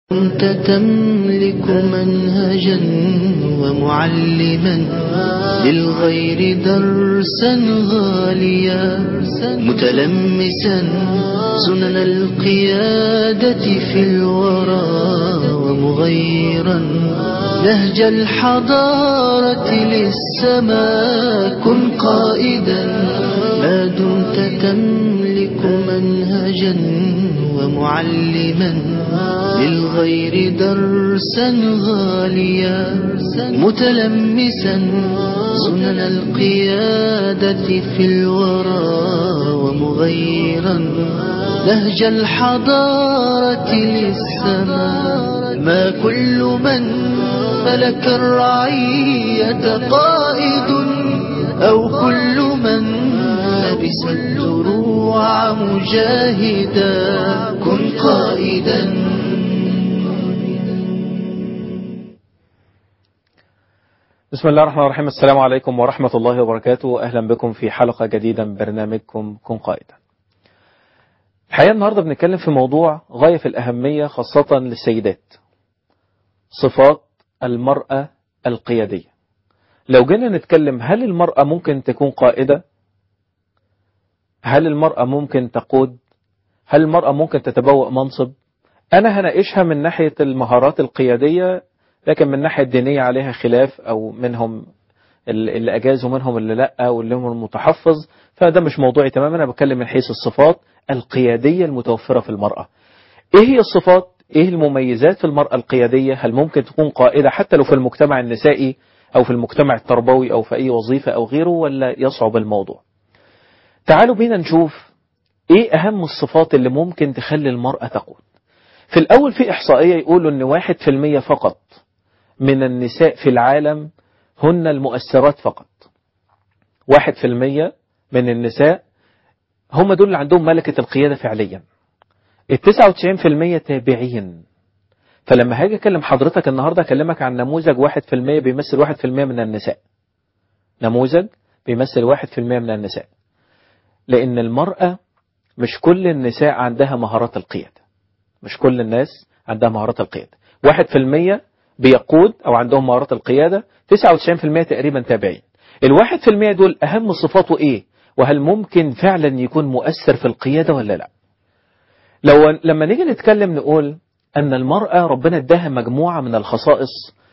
كنت تملك منهجا ومعلما للغير درسا غاليا متلمسا سنن القيادة في الورى ومغيرا نهج الحضارة للسماء كن قائدا ما دمت تملك منهجا ومعلما للغير درسا غاليا متلمسا سنن القيادة في الورى ومغيرا نهج الحضارة للسماء ما كل من ملك الرعية قائد أو كل من لبس الدروع مجاهدا كن قائدا بسم الله الرحمن الرحيم السلام عليكم ورحمة الله وبركاته أهلا بكم في حلقة جديدة من برنامجكم كن قائدا الحقيقة النهاردة بنتكلم في موضوع غاية في الأهمية خاصة للسيدات صفات المرأة القيادية لو جينا نتكلم هل المرأة ممكن تكون قائدة هل المرأة ممكن تقود هل المرأة ممكن تتبوأ منصب أنا هناقشها من ناحية المهارات القيادية لكن من الناحية الدينية عليها خلاف أو منهم اللي أجاز ومنهم اللي لأ واللي هم المتحفظ فده مش موضوعي تماما أنا بتكلم من حيث الصفات القيادية المتوفرة في المرأة إيه هي الصفات إيه المميزات في المرأة القيادية هل ممكن تكون قائدة حتى لو في المجتمع النسائي أو في المجتمع التربوي أو في أي وظيفة أو غيره ولا يصعب الموضوع تعالوا بينا نشوف إيه أهم الصفات اللي ممكن تخلي المرأة تقود في الأول في إحصائية يقولوا أن واحد في المية فقط من النساء في العالم هن المؤثرات فقط واحد في المية من النساء هم دول اللي عندهم ملكة القيادة فعليا التسعة وتسعين في المية تابعين فلما هاجي أكلم حضرتك النهاردة أكلمك عن نموذج واحد في المية بيمثل واحد في المية من النساء نموذج بيمثل واحد في المية من النساء لأن المرأة مش كل النساء عندها مهارات القيادة مش كل الناس عندها مهارات القيادة واحد في المية بيقود أو عندهم مهارات القيادة 99% تقريبا تابعين الواحد في المية دول أهم صفاته إيه وهل ممكن فعلا يكون مؤثر في القيادة ولا لا لو لما نيجي نتكلم نقول أن المرأة ربنا اداها مجموعة من الخصائص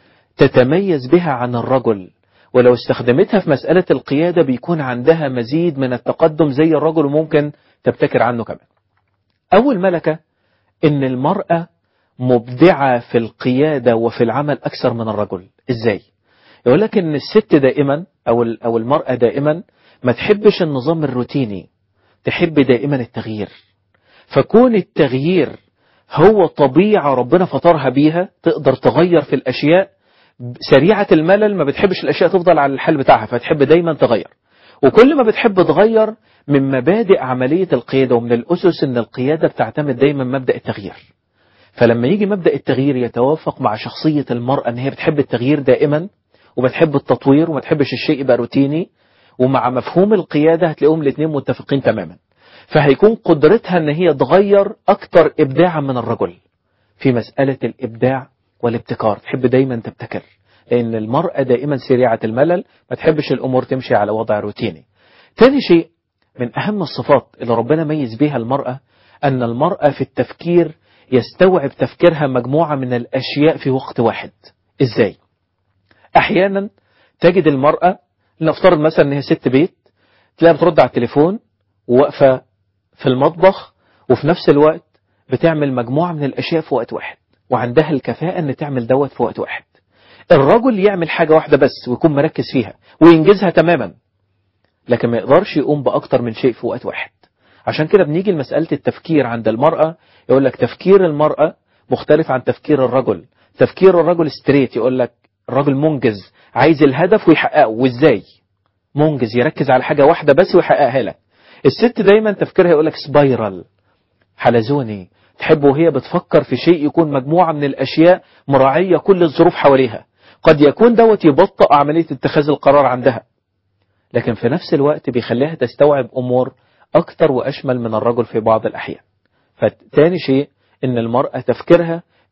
تتميز بها عن الرجل ولو استخدمتها في مسألة القيادة بيكون عندها مزيد من التقدم زي الرجل وممكن تبتكر عنه كمان أول ملكة إن المرأة مبدعة في القيادة وفي العمل أكثر من الرجل إزاي؟ يقول لك إن الست دائما أو أو المرأة دائما ما تحبش النظام الروتيني تحب دائما التغيير فكون التغيير هو طبيعة ربنا فطرها بيها تقدر تغير في الأشياء سريعة الملل ما بتحبش الأشياء تفضل على الحال بتاعها فتحب دايما تغير وكل ما بتحب تغير من مبادئ عملية القيادة ومن الأسس إن القيادة بتعتمد دايما مبدأ التغيير فلما يجي مبدأ التغيير يتوافق مع شخصية المرأة ان هي بتحب التغيير دائما وبتحب التطوير وما تحبش الشيء يبقى روتيني ومع مفهوم القيادة هتلاقيهم الاثنين متفقين تماما فهيكون قدرتها ان هي تغير اكتر ابداعا من الرجل في مسألة الابداع والابتكار تحب دايما تبتكر لان المرأة دائما سريعة الملل ما تحبش الامور تمشي على وضع روتيني تاني شيء من اهم الصفات اللي ربنا ميز بيها المرأة ان المرأة في التفكير يستوعب تفكيرها مجموعة من الأشياء في وقت واحد إزاي؟ أحيانا تجد المرأة نفترض مثلا أنها ست بيت تلاقيها بترد على التليفون وواقفة في المطبخ وفي نفس الوقت بتعمل مجموعة من الأشياء في وقت واحد وعندها الكفاءة أن تعمل دوت في وقت واحد الرجل يعمل حاجة واحدة بس ويكون مركز فيها وينجزها تماما لكن ما يقدرش يقوم بأكتر من شيء في وقت واحد عشان كده بنيجي لمسألة التفكير عند المرأة يقول لك تفكير المرأة مختلف عن تفكير الرجل تفكير الرجل ستريت يقول لك الرجل منجز عايز الهدف ويحققه وازاي منجز يركز على حاجة واحدة بس ويحققها لك الست دايما تفكيرها يقول لك سبايرال حلزوني تحب وهي بتفكر في شيء يكون مجموعة من الأشياء مراعية كل الظروف حواليها قد يكون دوت يبطئ عملية اتخاذ القرار عندها لكن في نفس الوقت بيخليها تستوعب أمور أكتر وأشمل من الرجل في بعض الأحيان فتاني شيء إن المرأة تفكيرها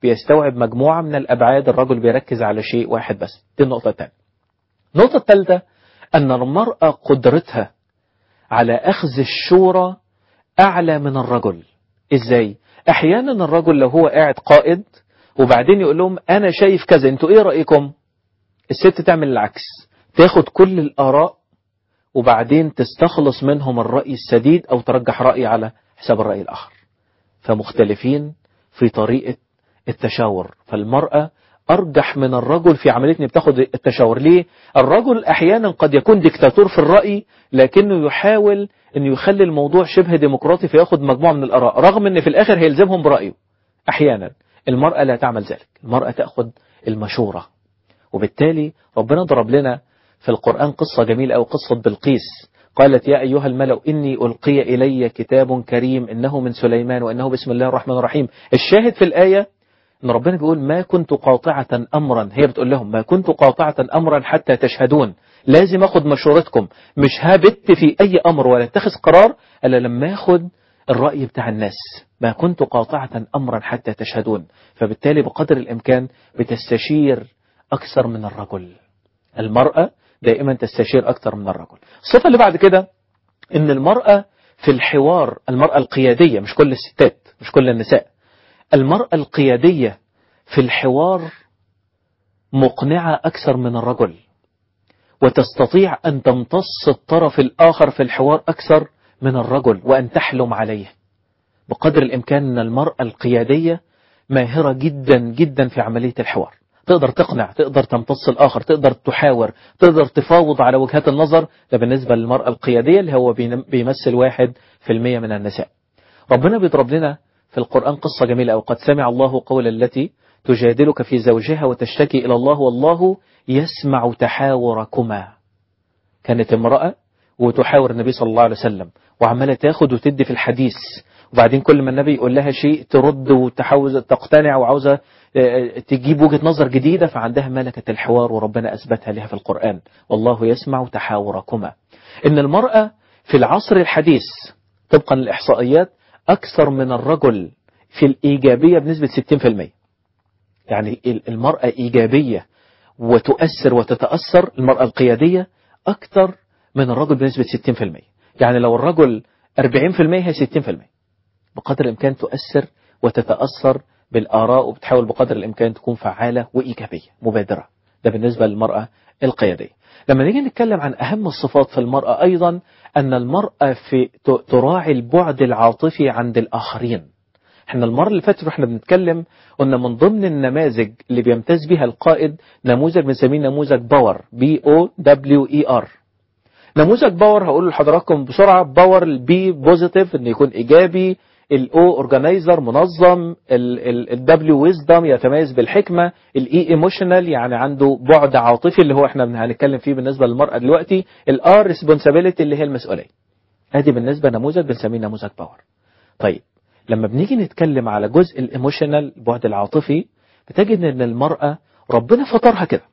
بيستوعب مجموعة من الأبعاد الرجل بيركز على شيء واحد بس دي النقطة الثانية النقطة الثالثة أن المرأة قدرتها على أخذ الشورى أعلى من الرجل إزاي؟ أحيانا الرجل لو هو قاعد قائد وبعدين يقول لهم أنا شايف كذا أنتوا إيه رأيكم؟ الست تعمل العكس تاخد كل الآراء وبعدين تستخلص منهم الرأي السديد أو ترجح رأي على حساب الرأي الآخر فمختلفين في طريقة التشاور فالمرأة أرجح من الرجل في عملية أن بتاخد التشاور ليه؟ الرجل أحيانا قد يكون ديكتاتور في الرأي لكنه يحاول أن يخلي الموضوع شبه ديمقراطي فياخد مجموعة من الآراء رغم أن في الآخر هيلزمهم برأيه أحيانا المرأة لا تعمل ذلك المرأة تأخذ المشورة وبالتالي ربنا ضرب لنا في القرآن قصة جميلة أو قصة بلقيس قالت يا أيها الملأ إني ألقي إلي كتاب كريم إنه من سليمان وإنه بسم الله الرحمن الرحيم الشاهد في الآية ان ربنا بيقول ما كنت قاطعة امرا هي بتقول لهم ما كنت قاطعة امرا حتى تشهدون لازم اخد مشورتكم مش هبت في اي امر ولا اتخذ قرار الا لما اخد الرأي بتاع الناس ما كنت قاطعة امرا حتى تشهدون فبالتالي بقدر الامكان بتستشير اكثر من الرجل المرأة دائما تستشير اكثر من الرجل الصفة اللي بعد كده ان المرأة في الحوار المرأة القيادية مش كل الستات مش كل النساء المرأة القيادية في الحوار مقنعة أكثر من الرجل وتستطيع أن تمتص الطرف الآخر في الحوار أكثر من الرجل وأن تحلم عليه بقدر الإمكان أن المرأة القيادية ماهرة جدا جدا في عملية الحوار تقدر تقنع تقدر تمتص الآخر تقدر تحاور تقدر تفاوض على وجهات النظر ده بالنسبة للمرأة القيادية اللي هو بيمثل واحد في المية من النساء ربنا بيضرب لنا في القرآن قصة جميلة أو قد سمع الله قول التي تجادلك في زوجها وتشتكي إلى الله والله يسمع تحاوركما كانت امرأة وتحاور النبي صلى الله عليه وسلم وعمالة تاخد وتدي في الحديث وبعدين كل ما النبي يقول لها شيء ترد وتحاوز تقتنع وعاوزة تجيب وجهة نظر جديدة فعندها ملكة الحوار وربنا أثبتها لها في القرآن والله يسمع تحاوركما إن المرأة في العصر الحديث طبقا للإحصائيات أكثر من الرجل في الإيجابية بنسبة 60% يعني المرأة إيجابية وتؤثر وتتأثر المرأة القيادية أكثر من الرجل بنسبة 60% يعني لو الرجل 40% هي 60% بقدر الإمكان تؤثر وتتأثر بالآراء وبتحاول بقدر الإمكان تكون فعالة وإيجابية مبادرة ده بالنسبة للمرأة القيادية لما نيجي نتكلم عن أهم الصفات في المرأة أيضا أن المرأة في تراعي البعد العاطفي عند الآخرين احنا المرة اللي فاتت واحنا بنتكلم قلنا من ضمن النماذج اللي بيمتاز بها القائد نموذج بنسميه نموذج باور بي او دبليو اي ار نموذج باور هقول لحضراتكم بسرعة باور البي بوزيتيف ان يكون ايجابي الاو اورجانيزر منظم الدبليو ويزدم يتميز بالحكمه الاي ايموشنال يعني عنده بعد عاطفي اللي هو احنا هنتكلم فيه بالنسبه للمراه دلوقتي الار ريسبونسابيلتي اللي هي المسؤوليه ادي بالنسبه نموذج بنسميه نموذج باور طيب لما بنيجي نتكلم على جزء الايموشنال البعد العاطفي بتجد ان المراه ربنا فطرها كده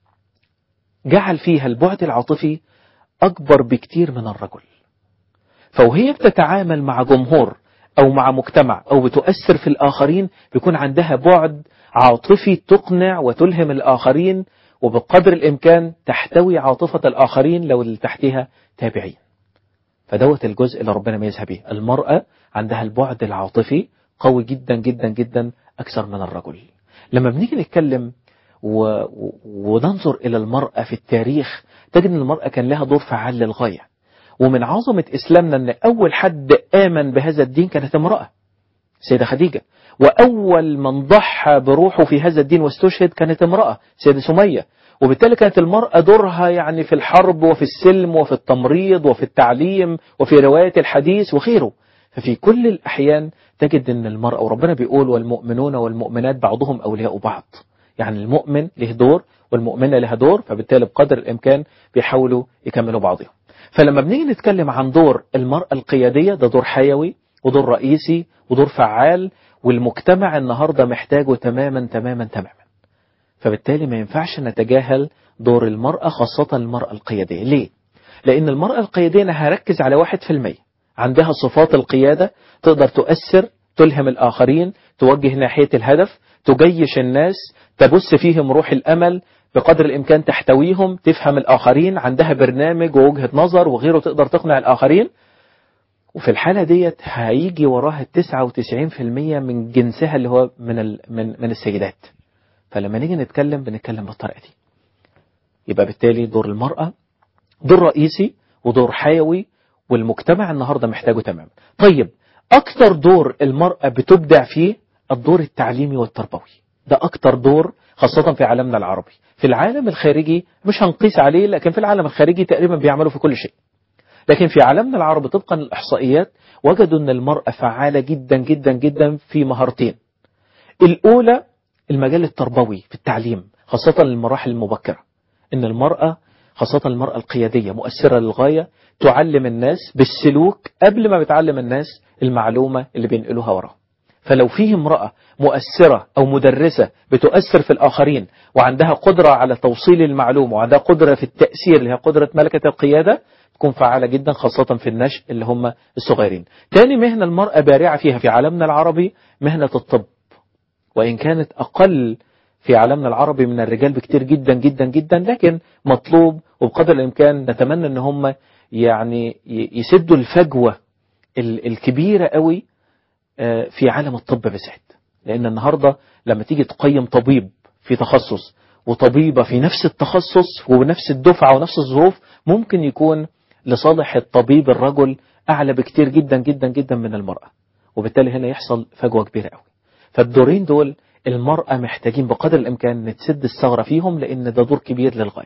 جعل فيها البعد العاطفي اكبر بكتير من الرجل فوهي بتتعامل مع جمهور أو مع مجتمع أو بتؤثر في الآخرين بيكون عندها بعد عاطفي تقنع وتلهم الآخرين وبقدر الإمكان تحتوي عاطفة الآخرين لو اللي تحتها تابعين فدوت الجزء اللي ربنا ميزها به المرأة عندها البعد العاطفي قوي جدا جدا جدا أكثر من الرجل لما بنيجي نتكلم و... و... وننظر إلى المرأة في التاريخ تجد أن المرأة كان لها دور فعال للغاية ومن عظمة إسلامنا أن أول حد آمن بهذا الدين كانت امرأة سيدة خديجة وأول من ضحى بروحه في هذا الدين واستشهد كانت امرأة سيدة سمية وبالتالي كانت المرأة دورها يعني في الحرب وفي السلم وفي التمريض وفي التعليم وفي رواية الحديث وغيره ففي كل الأحيان تجد أن المرأة وربنا بيقول والمؤمنون والمؤمنات بعضهم أولياء بعض يعني المؤمن له دور والمؤمنة لها دور فبالتالي بقدر الإمكان بيحاولوا يكملوا بعضهم فلما بنيجي نتكلم عن دور المرأة القيادية ده دور حيوي ودور رئيسي ودور فعال والمجتمع النهاردة محتاجه تماما تماما تماما فبالتالي ما ينفعش نتجاهل دور المرأة خاصة المرأة القيادية ليه؟ لأن المرأة القيادية أنا هركز على واحد في المية عندها صفات القيادة تقدر تؤثر تلهم الآخرين توجه ناحية الهدف تجيش الناس تبث فيهم روح الأمل بقدر الإمكان تحتويهم تفهم الآخرين عندها برنامج ووجهة نظر وغيره تقدر تقنع الآخرين وفي الحالة ديت هيجي وراها 99% من جنسها اللي هو من ال من من السيدات فلما نيجي نتكلم بنتكلم بالطريقة دي يبقى بالتالي دور المرأة دور رئيسي ودور حيوي والمجتمع النهاردة محتاجه تماما طيب أكتر دور المرأة بتبدع فيه الدور التعليمي والتربوي ده أكتر دور خاصة في عالمنا العربي في العالم الخارجي مش هنقيس عليه لكن في العالم الخارجي تقريبا بيعملوا في كل شيء لكن في عالمنا العربي طبقا للإحصائيات وجدوا أن المرأة فعالة جدا جدا جدا في مهارتين الأولى المجال التربوي في التعليم خاصة للمراحل المبكرة أن المرأة خاصة المرأة القيادية مؤثرة للغاية تعلم الناس بالسلوك قبل ما بتعلم الناس المعلومة اللي بينقلوها وراها فلو فيه امرأة مؤثرة أو مدرسة بتؤثر في الآخرين وعندها قدرة على توصيل المعلومة وعندها قدرة في التأثير اللي هي قدرة ملكة القيادة تكون فعالة جدا خاصة في النشء اللي هم الصغيرين تاني مهنة المرأة بارعة فيها في عالمنا العربي مهنة الطب وإن كانت أقل في عالمنا العربي من الرجال بكتير جدا جدا جدا لكن مطلوب وبقدر الإمكان نتمنى أن هم يعني يسدوا الفجوة الكبيرة قوي في عالم الطب بالذات لأن النهاردة لما تيجي تقيم طبيب في تخصص وطبيبة في نفس التخصص ونفس الدفعة ونفس الظروف ممكن يكون لصالح الطبيب الرجل أعلى بكتير جدا جدا جدا من المرأة وبالتالي هنا يحصل فجوة كبيرة قوي فالدورين دول المرأة محتاجين بقدر الإمكان نتسد الثغرة فيهم لأن ده دور كبير للغاية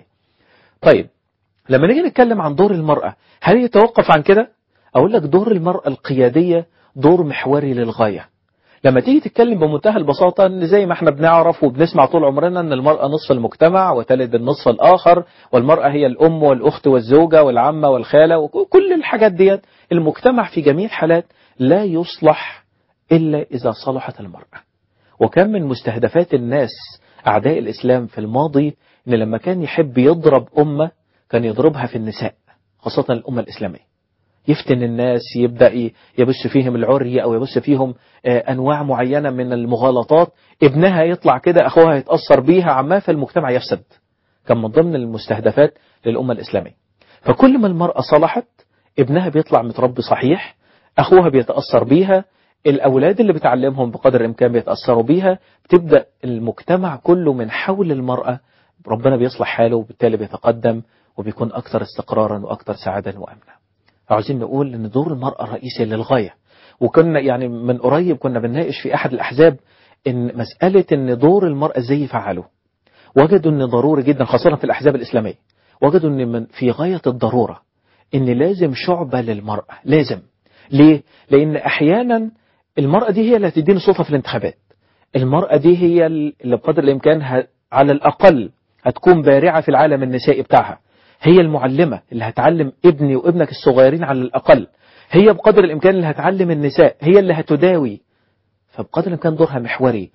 طيب لما نيجي نتكلم عن دور المرأة هل يتوقف عن كده أقول لك دور المرأة القيادية دور محوري للغاية لما تيجي تتكلم بمنتهى البساطة ان زي ما احنا بنعرف وبنسمع طول عمرنا ان المرأة نصف المجتمع وتلد النصف الآخر والمرأة هي الأم والأخت والزوجة والعمة والخالة وكل الحاجات ديت المجتمع في جميع الحالات لا يصلح إلا إذا صلحت المرأة وكان من مستهدفات الناس أعداء الإسلام في الماضي إن لما كان يحب يضرب أمة كان يضربها في النساء خاصة الأمة الإسلامية يفتن الناس يبدأ يبث فيهم العري أو يبث فيهم أنواع معينة من المغالطات ابنها يطلع كده أخوها يتأثر بيها عما فالمجتمع يفسد كان من ضمن المستهدفات للأمة الإسلامية فكل ما المرأة صلحت ابنها بيطلع متربي صحيح أخوها بيتأثر بيها الأولاد اللي بتعلمهم بقدر الإمكان بيتأثروا بيها بتبدأ المجتمع كله من حول المرأة ربنا بيصلح حاله وبالتالي بيتقدم وبيكون أكثر استقرارا وأكثر سعادة وأمنا عاوزين نقول ان دور المرأة رئيسي للغاية وكنا يعني من قريب كنا بنناقش في احد الاحزاب ان مسألة ان دور المرأة ازاي يفعلوا وجدوا ان ضروري جدا خاصة في الاحزاب الاسلامية وجدوا ان من في غاية الضرورة ان لازم شعبة للمرأة لازم ليه؟ لان احيانا المرأة دي هي اللي هتديني صوتها في الانتخابات المرأة دي هي اللي بقدر الامكان على الاقل هتكون بارعة في العالم النسائي بتاعها هي المعلمة اللي هتعلم ابني وابنك الصغيرين على الأقل هي بقدر الإمكان اللي هتعلم النساء هي اللي هتداوي فبقدر الإمكان دورها محوري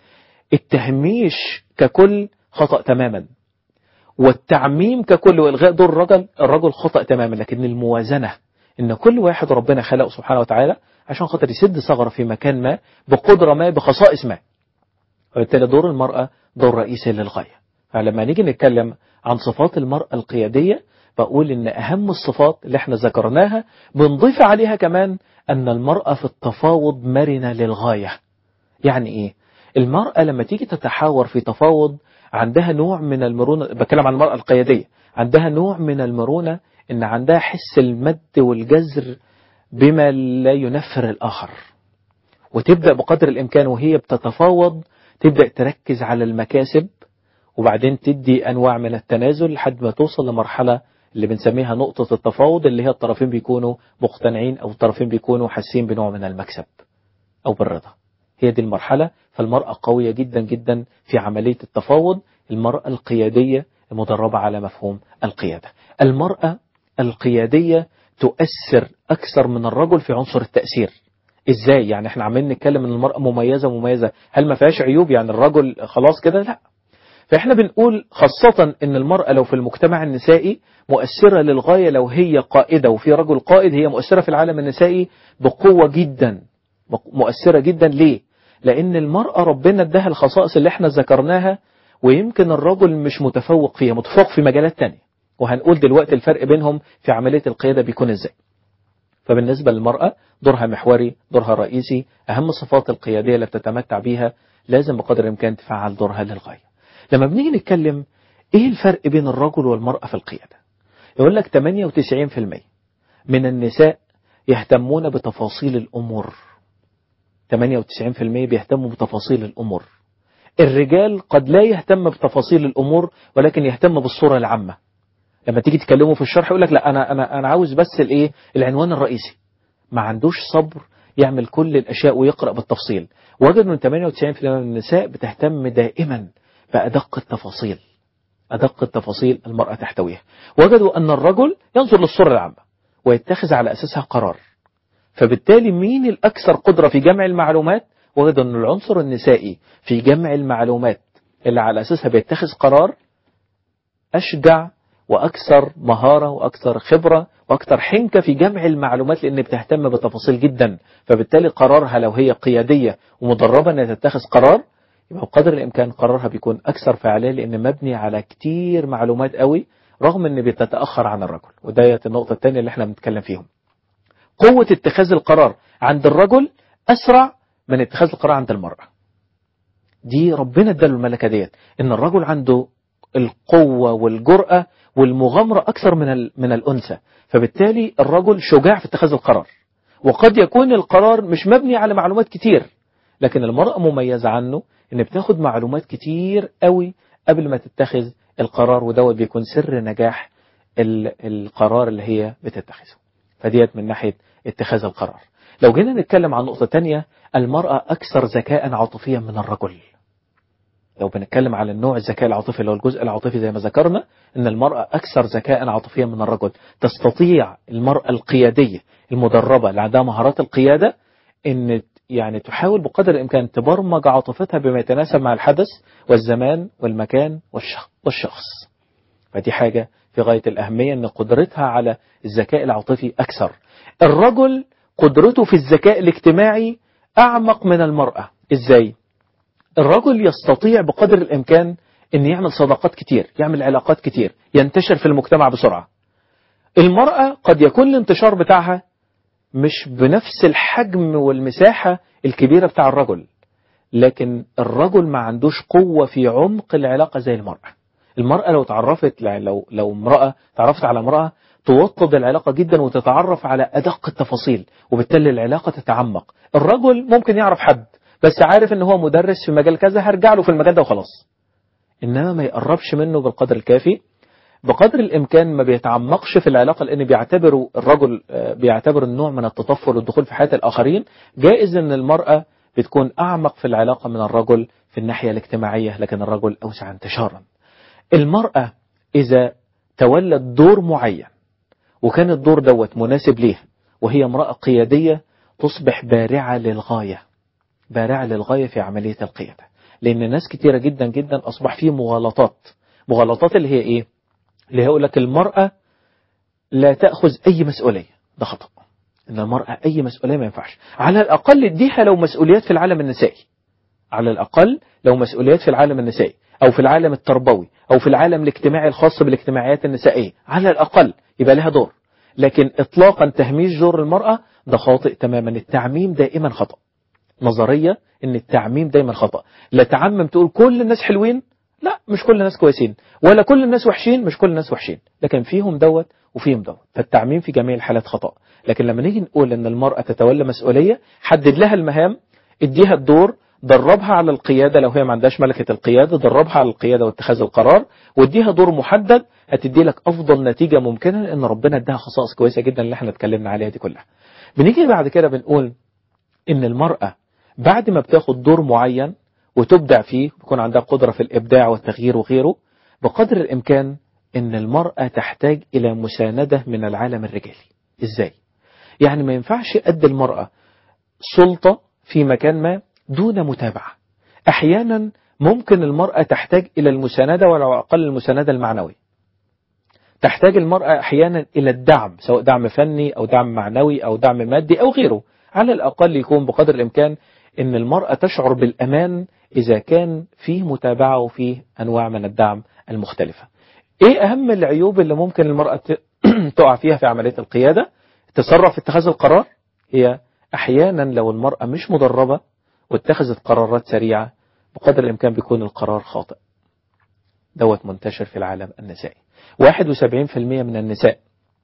التهميش ككل خطأ تماما والتعميم ككل وإلغاء دور الرجل الرجل خطأ تماما لكن الموازنة إن كل واحد ربنا خلقه سبحانه وتعالى عشان خاطر يسد ثغرة في مكان ما بقدرة ما بخصائص ما وبالتالي دور المرأة دور رئيسي للغاية فلما نيجي نتكلم عن صفات المرأة القيادية بقول إن أهم الصفات اللي احنا ذكرناها بنضيف عليها كمان أن المرأة في التفاوض مرنة للغاية يعني إيه؟ المرأة لما تيجي تتحاور في تفاوض عندها نوع من المرونة بتكلم عن المرأة القيادية عندها نوع من المرونة إن عندها حس المد والجزر بما لا ينفر الآخر وتبدأ بقدر الإمكان وهي بتتفاوض تبدأ تركز على المكاسب وبعدين تدي أنواع من التنازل لحد ما توصل لمرحلة اللي بنسميها نقطة التفاوض اللي هي الطرفين بيكونوا مقتنعين أو الطرفين بيكونوا حاسين بنوع من المكسب أو بالرضا هي دي المرحلة فالمرأة قوية جدا جدا في عملية التفاوض المرأة القيادية المدربة على مفهوم القيادة المرأة القيادية تؤثر أكثر من الرجل في عنصر التأثير إزاي يعني احنا عمالين نتكلم ان المرأة مميزة مميزة هل ما فيهاش عيوب يعني الرجل خلاص كده لا فإحنا بنقول خاصة إن المرأة لو في المجتمع النسائي مؤثرة للغاية لو هي قائدة وفي رجل قائد هي مؤثرة في العالم النسائي بقوة جدا مؤثرة جدا ليه؟ لأن المرأة ربنا اداها الخصائص اللي احنا ذكرناها ويمكن الرجل مش متفوق فيها متفوق في مجالات تانية وهنقول دلوقتي الفرق بينهم في عملية القيادة بيكون ازاي فبالنسبة للمرأة دورها محوري دورها رئيسي أهم الصفات القيادية اللي بتتمتع بيها لازم بقدر الإمكان تفعل دورها للغاية لما بنيجي نتكلم إيه الفرق بين الرجل والمرأة في القيادة يقول لك 98% من النساء يهتمون بتفاصيل الأمور 98% بيهتموا بتفاصيل الأمور الرجال قد لا يهتم بتفاصيل الأمور ولكن يهتم بالصورة العامة لما تيجي تكلمه في الشرح يقول لك لا أنا, أنا, أنا عاوز بس الإيه العنوان الرئيسي ما عندوش صبر يعمل كل الأشياء ويقرأ بالتفصيل وجدوا أن 98% من النساء بتهتم دائما بأدق التفاصيل أدق التفاصيل المرأة تحتويها وجدوا أن الرجل ينظر للصورة العامة ويتخذ على أساسها قرار فبالتالي مين الأكثر قدرة في جمع المعلومات وجدوا أن العنصر النسائي في جمع المعلومات اللي على أساسها بيتخذ قرار أشجع وأكثر مهارة وأكثر خبرة وأكثر حنكة في جمع المعلومات لأن بتهتم بتفاصيل جدا فبالتالي قرارها لو هي قيادية ومدربة أنها تتخذ قرار يبقى بقدر الإمكان قرارها بيكون أكثر فعالية لأن مبني على كتير معلومات قوي رغم أن بتتأخر عن الرجل وده النقطة الثانية اللي احنا بنتكلم فيهم قوة اتخاذ القرار عند الرجل أسرع من اتخاذ القرار عند المرأة دي ربنا اداله الملكة ديت ان الرجل عنده القوة والجرأة والمغامرة أكثر من من الأنثى فبالتالي الرجل شجاع في اتخاذ القرار وقد يكون القرار مش مبني على معلومات كتير لكن المرأة مميزة عنه ان بتاخد معلومات كتير قوي قبل ما تتخذ القرار ودوت بيكون سر نجاح القرار اللي هي بتتخذه فديت من ناحية اتخاذ القرار لو جينا نتكلم عن نقطة تانية المرأة أكثر ذكاء عاطفيا من الرجل لو بنتكلم على النوع الذكاء العاطفي اللي هو الجزء العاطفي زي ما ذكرنا ان المرأة أكثر ذكاء عاطفيا من الرجل تستطيع المرأة القيادية المدربة اللي عندها مهارات القيادة ان يعني تحاول بقدر الإمكان تبرمج عاطفتها بما يتناسب مع الحدث والزمان والمكان والشخص فدي حاجة في غاية الأهمية أن قدرتها على الذكاء العاطفي أكثر الرجل قدرته في الذكاء الاجتماعي أعمق من المرأة إزاي؟ الرجل يستطيع بقدر الإمكان أن يعمل صداقات كتير يعمل علاقات كتير ينتشر في المجتمع بسرعة المرأة قد يكون الانتشار بتاعها مش بنفس الحجم والمساحة الكبيرة بتاع الرجل لكن الرجل ما عندوش قوة في عمق العلاقة زي المرأة المرأة لو تعرفت لو لو امرأة تعرفت على امرأة توطد العلاقة جدا وتتعرف على أدق التفاصيل وبالتالي العلاقة تتعمق الرجل ممكن يعرف حد بس عارف ان هو مدرس في مجال كذا هرجع له في المجال ده وخلاص انما ما يقربش منه بالقدر الكافي بقدر الامكان ما بيتعمقش في العلاقه لان بيعتبروا الرجل بيعتبر النوع من التطفل والدخول في حياه الاخرين جائز ان المراه بتكون اعمق في العلاقه من الرجل في الناحيه الاجتماعيه لكن الرجل اوسع انتشارا المراه اذا تولت دور معين وكان الدور دوت مناسب ليها وهي امراه قياديه تصبح بارعه للغايه بارعه للغايه في عمليه القياده لان ناس كتيره جدا جدا اصبح فيه مغالطات مغالطات اللي هي ايه اللي هيقول لك المرأة لا تأخذ أي مسؤولية ده خطأ إن المرأة أي مسؤولية ما ينفعش على الأقل اديها لو مسؤوليات في العالم النسائي على الأقل لو مسؤوليات في العالم النسائي أو في العالم التربوي أو في العالم الاجتماعي الخاص بالاجتماعيات النسائية على الأقل يبقى لها دور لكن إطلاقا تهميش دور المرأة ده خاطئ تماما التعميم دائما خطأ نظرية إن التعميم دايما خطأ لا تعمم تقول كل الناس حلوين لا مش كل الناس كويسين ولا كل الناس وحشين مش كل الناس وحشين لكن فيهم دوت وفيهم دوت فالتعميم في جميع الحالات خطأ لكن لما نيجي نقول ان المرأة تتولى مسؤولية حدد لها المهام اديها الدور دربها على القيادة لو هي ما عندهاش ملكة القيادة دربها على القيادة واتخاذ القرار واديها دور محدد هتدي لك افضل نتيجة ممكنة لان ربنا اداها خصائص كويسة جدا اللي احنا اتكلمنا عليها دي كلها بنيجي بعد كده بنقول ان المرأة بعد ما بتاخد دور معين وتبدع فيه بيكون عندها قدرة في الإبداع والتغيير وغيره بقدر الإمكان إن المرأة تحتاج إلى مساندة من العالم الرجالي إزاي؟ يعني ما ينفعش قد المرأة سلطة في مكان ما دون متابعة أحيانا ممكن المرأة تحتاج إلى المساندة ولو أقل المساندة المعنوية تحتاج المرأة أحيانا إلى الدعم سواء دعم فني أو دعم معنوي أو دعم مادي أو غيره على الأقل يكون بقدر الإمكان ان المرأة تشعر بالامان اذا كان فيه متابعة وفيه انواع من الدعم المختلفة ايه اهم العيوب اللي ممكن المرأة تقع فيها في عملية القيادة تسرع في اتخاذ القرار هي احيانا لو المرأة مش مدربة واتخذت قرارات سريعة بقدر الامكان بيكون القرار خاطئ دوت منتشر في العالم النسائي 71% من النساء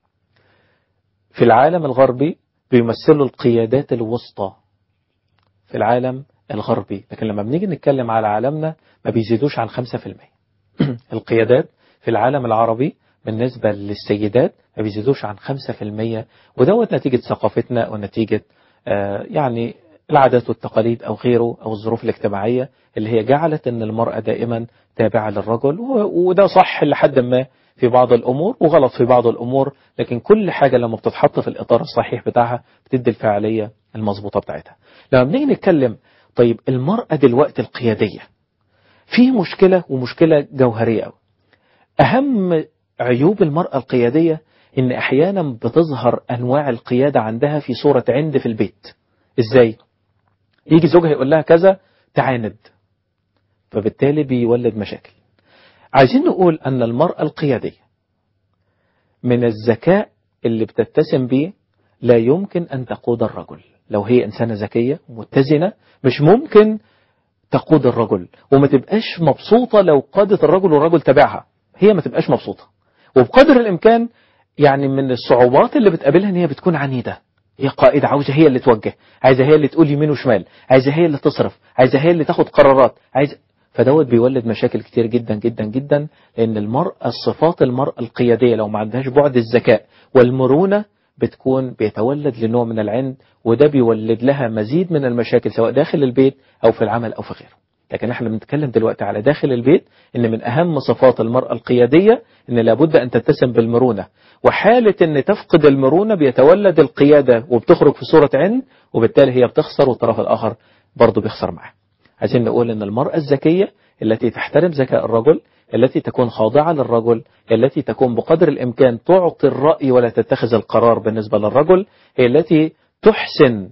في العالم الغربي بيمثلوا القيادات الوسطى في العالم الغربي لكن لما بنيجي نتكلم على عالمنا ما بيزيدوش عن 5% القيادات في العالم العربي بالنسبة للسيدات ما بيزيدوش عن 5% ودوت نتيجة ثقافتنا ونتيجة آه يعني العادات والتقاليد أو غيره أو الظروف الاجتماعية اللي هي جعلت أن المرأة دائما تابعة للرجل وده صح لحد ما في بعض الأمور وغلط في بعض الأمور لكن كل حاجة لما بتتحط في الإطار الصحيح بتاعها بتدي الفعالية المظبوطة بتاعتها لما بنيجي نتكلم طيب المرأة دلوقتي القيادية في مشكلة ومشكلة جوهرية أوي أهم عيوب المرأة القيادية إن أحيانا بتظهر أنواع القيادة عندها في صورة عند في البيت إزاي؟ يجي زوجها يقول لها كذا تعاند فبالتالي بيولد مشاكل عايزين نقول أن المرأة القيادية من الذكاء اللي بتتسم به لا يمكن أن تقود الرجل لو هي إنسانة ذكية ومتزنة مش ممكن تقود الرجل وما تبقاش مبسوطة لو قادت الرجل والرجل تبعها هي ما تبقاش مبسوطة وبقدر الإمكان يعني من الصعوبات اللي بتقابلها ان هي بتكون عنيدة هي قائدة عاوزة هي اللي توجه عايزة هي اللي تقول يمين وشمال عايزة هي اللي تصرف عايزة هي اللي تاخد قرارات عايزة فدوت بيولد مشاكل كتير جدا جدا جدا لأن المرأة الصفات المرأة القيادية لو ما عندهاش بعد الذكاء والمرونة بتكون بيتولد لنوع من العند وده بيولد لها مزيد من المشاكل سواء داخل البيت أو في العمل أو في غيره لكن احنا بنتكلم دلوقتي على داخل البيت ان من اهم صفات المرأة القيادية ان لابد ان تتسم بالمرونة وحالة ان تفقد المرونة بيتولد القيادة وبتخرج في صورة عند وبالتالي هي بتخسر والطرف الاخر برضه بيخسر معاه عايزين نقول ان المرأة الذكية التي تحترم ذكاء الرجل التي تكون خاضعة للرجل التي تكون بقدر الامكان تعطي الرأي ولا تتخذ القرار بالنسبة للرجل هي التي تحسن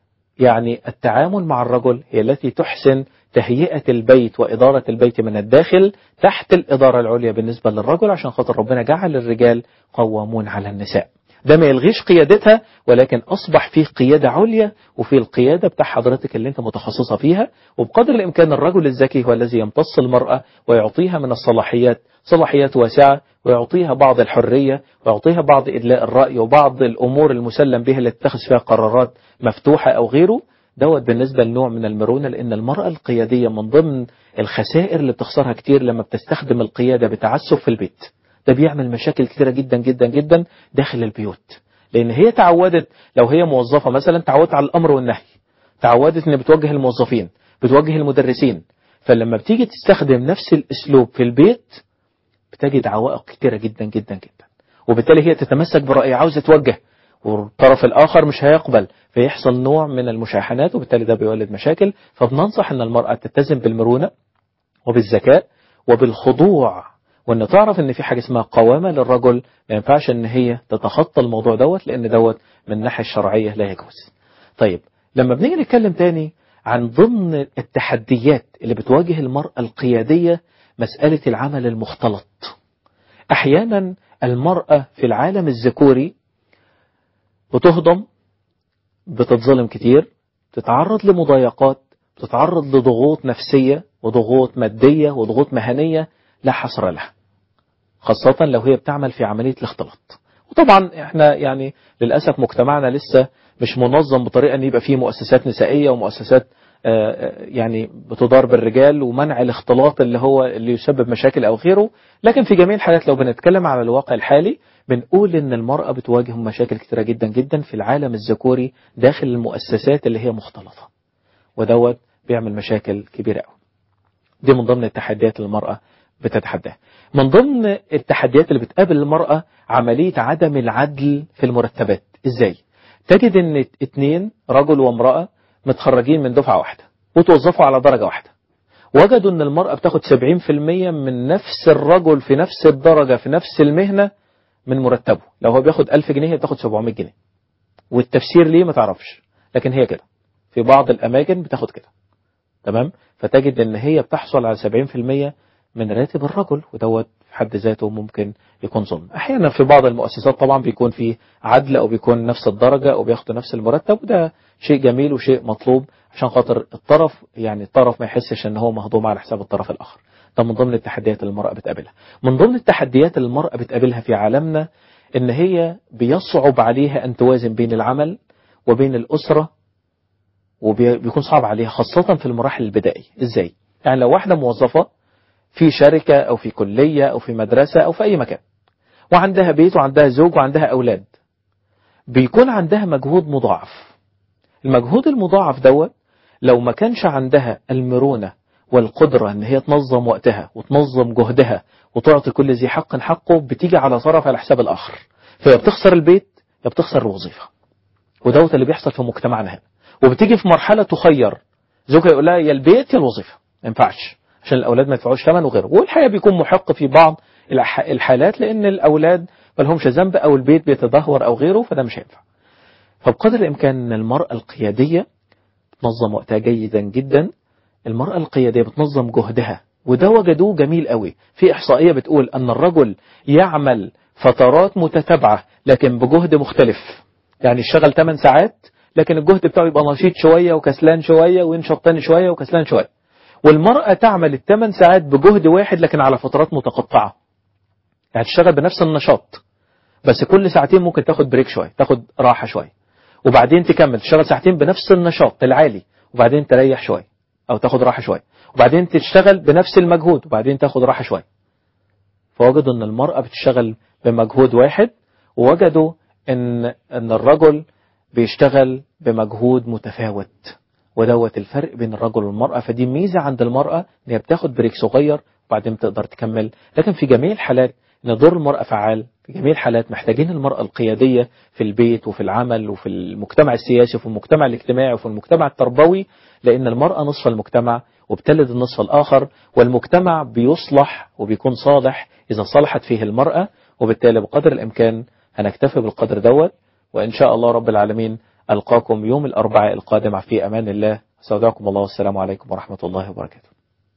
يعني التعامل مع الرجل هي التي تحسن تهيئة البيت وإدارة البيت من الداخل تحت الإدارة العليا بالنسبة للرجل عشان خاطر ربنا جعل الرجال قوامون على النساء ده ما يلغيش قيادتها ولكن أصبح فيه قيادة عليا وفي القيادة بتاع حضرتك اللي انت متخصصة فيها وبقدر الإمكان الرجل الذكي هو الذي يمتص المرأة ويعطيها من الصلاحيات صلاحيات واسعة ويعطيها بعض الحرية ويعطيها بعض إدلاء الرأي وبعض الأمور المسلم بها اللي تتخذ فيها قرارات مفتوحة أو غيره دوت بالنسبة لنوع من المرونة لأن المرأة القيادية من ضمن الخسائر اللي بتخسرها كتير لما بتستخدم القيادة بتعسف في البيت ده بيعمل مشاكل كتيرة جدا جدا جدا داخل البيوت لأن هي تعودت لو هي موظفة مثلا تعودت على الأمر والنهي تعودت أن بتوجه الموظفين بتوجه المدرسين فلما بتيجي تستخدم نفس الأسلوب في البيت بتجد عوائق كتيرة جدا جدا جدا وبالتالي هي تتمسك برأي عاوزة توجه والطرف الآخر مش هيقبل فيحصل نوع من المشاحنات وبالتالي ده بيولد مشاكل فبننصح أن المرأة تتزن بالمرونة وبالذكاء وبالخضوع وأن تعرف أن في حاجة اسمها قوامة للرجل ما ينفعش أن هي تتخطى الموضوع دوت لأن دوت من الناحية الشرعية لا يجوز طيب لما بنيجي نتكلم تاني عن ضمن التحديات اللي بتواجه المرأة القيادية مسألة العمل المختلط أحيانا المرأة في العالم الذكوري بتهضم بتتظلم كتير بتتعرض لمضايقات بتتعرض لضغوط نفسية وضغوط مادية وضغوط مهنية لا حصر لها خاصة لو هي بتعمل في عملية الاختلاط وطبعا احنا يعني للأسف مجتمعنا لسه مش منظم بطريقة ان يبقى فيه مؤسسات نسائية ومؤسسات يعني بتدار بالرجال ومنع الاختلاط اللي هو اللي يسبب مشاكل او غيره لكن في جميع الحالات لو بنتكلم على الواقع الحالي بنقول ان المرأة بتواجه مشاكل كتيرة جدا جدا في العالم الذكوري داخل المؤسسات اللي هي مختلطة ودوت بيعمل مشاكل كبيرة قوي دي من ضمن التحديات اللي المرأة بتتحداها من ضمن التحديات اللي بتقابل المرأة عملية عدم العدل في المرتبات ازاي تجد ان اتنين رجل وامرأة متخرجين من دفعة واحدة وتوظفوا على درجة واحدة وجدوا ان المرأة بتاخد 70% من نفس الرجل في نفس الدرجة في نفس المهنة من مرتبه لو هو بياخد 1000 جنيه هي بتاخد 700 جنيه والتفسير ليه ما تعرفش لكن هي كده في بعض الأماكن بتاخد كده تمام فتجد ان هي بتحصل على 70% من راتب الرجل ودوت في حد ذاته ممكن يكون ظلم احيانا في بعض المؤسسات طبعا بيكون في عدل او بيكون نفس الدرجة او بياخدوا نفس المرتب وده شيء جميل وشيء مطلوب عشان خاطر الطرف يعني الطرف ما يحسش ان هو مهضوم على حساب الطرف الاخر ده من ضمن التحديات اللي المرأة بتقابلها من ضمن التحديات اللي المرأة بتقابلها في عالمنا ان هي بيصعب عليها ان توازن بين العمل وبين الأسرة وبيكون صعب عليها خاصة في المراحل البدائية ازاي يعني لو واحدة موظفة في شركة او في كلية او في مدرسة او في اي مكان وعندها بيت وعندها زوج وعندها اولاد بيكون عندها مجهود مضاعف المجهود المضاعف دوت لو ما كانش عندها المرونة والقدرة ان هي تنظم وقتها وتنظم جهدها وتعطي كل ذي حق حقه بتيجي على طرف على حساب الاخر فهي بتخسر البيت يا بتخسر الوظيفة ودوت اللي بيحصل في مجتمعنا هنا وبتيجي في مرحلة تخير زوجها يقول لها يا البيت يا الوظيفة ما ينفعش عشان الأولاد ما يدفعوش ثمن وغيره والحقيقة بيكون محق في بعض الحالات لأن الأولاد ما لهمش ذنب أو البيت بيتدهور أو غيره فده مش هينفع فبقدر الإمكان أن المرأة القيادية تنظم وقتها جيدا جدا المرأة القيادية بتنظم جهدها وده وجدوه جميل قوي في إحصائية بتقول أن الرجل يعمل فترات متتابعة لكن بجهد مختلف يعني اشتغل 8 ساعات لكن الجهد بتاعه يبقى نشيط شوية وكسلان شوية وينشط تاني شوية وكسلان شوية والمرأة تعمل الثمان ساعات بجهد واحد لكن على فترات متقطعة يعني تشتغل بنفس النشاط بس كل ساعتين ممكن تاخد بريك شوية تاخد راحة شوية وبعدين تكمل تشتغل ساعتين بنفس النشاط العالي وبعدين تريح شوية أو تاخد راحة شوية وبعدين تشتغل بنفس المجهود وبعدين تاخد راحة شوية فوجدوا أن المرأة بتشتغل بمجهود واحد ووجدوا أن أن الرجل بيشتغل بمجهود متفاوت ودوت الفرق بين الرجل والمرأة فدي ميزة عند المرأة ان هي بتاخد بريك صغير وبعدين تقدر تكمل لكن في جميع الحالات ان دور المرأة فعال في جميع الحالات محتاجين المرأة القيادية في البيت وفي العمل وفي المجتمع السياسي وفي المجتمع الاجتماعي وفي المجتمع التربوي لأن المرأة نصف المجتمع وبتلد النصف الآخر والمجتمع بيصلح وبيكون صالح إذا صلحت فيه المرأة وبالتالي بقدر الإمكان هنكتفي بالقدر دوت وإن شاء الله رب العالمين ألقاكم يوم الأربعاء القادم في أمان الله استودعكم الله والسلام عليكم ورحمة الله وبركاته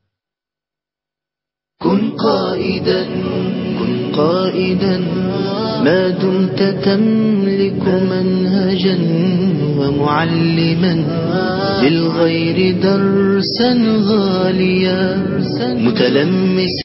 كن قائدا كن قائدا ما دمت تملك منهجا ومعلما للغير درسا غاليا متلمس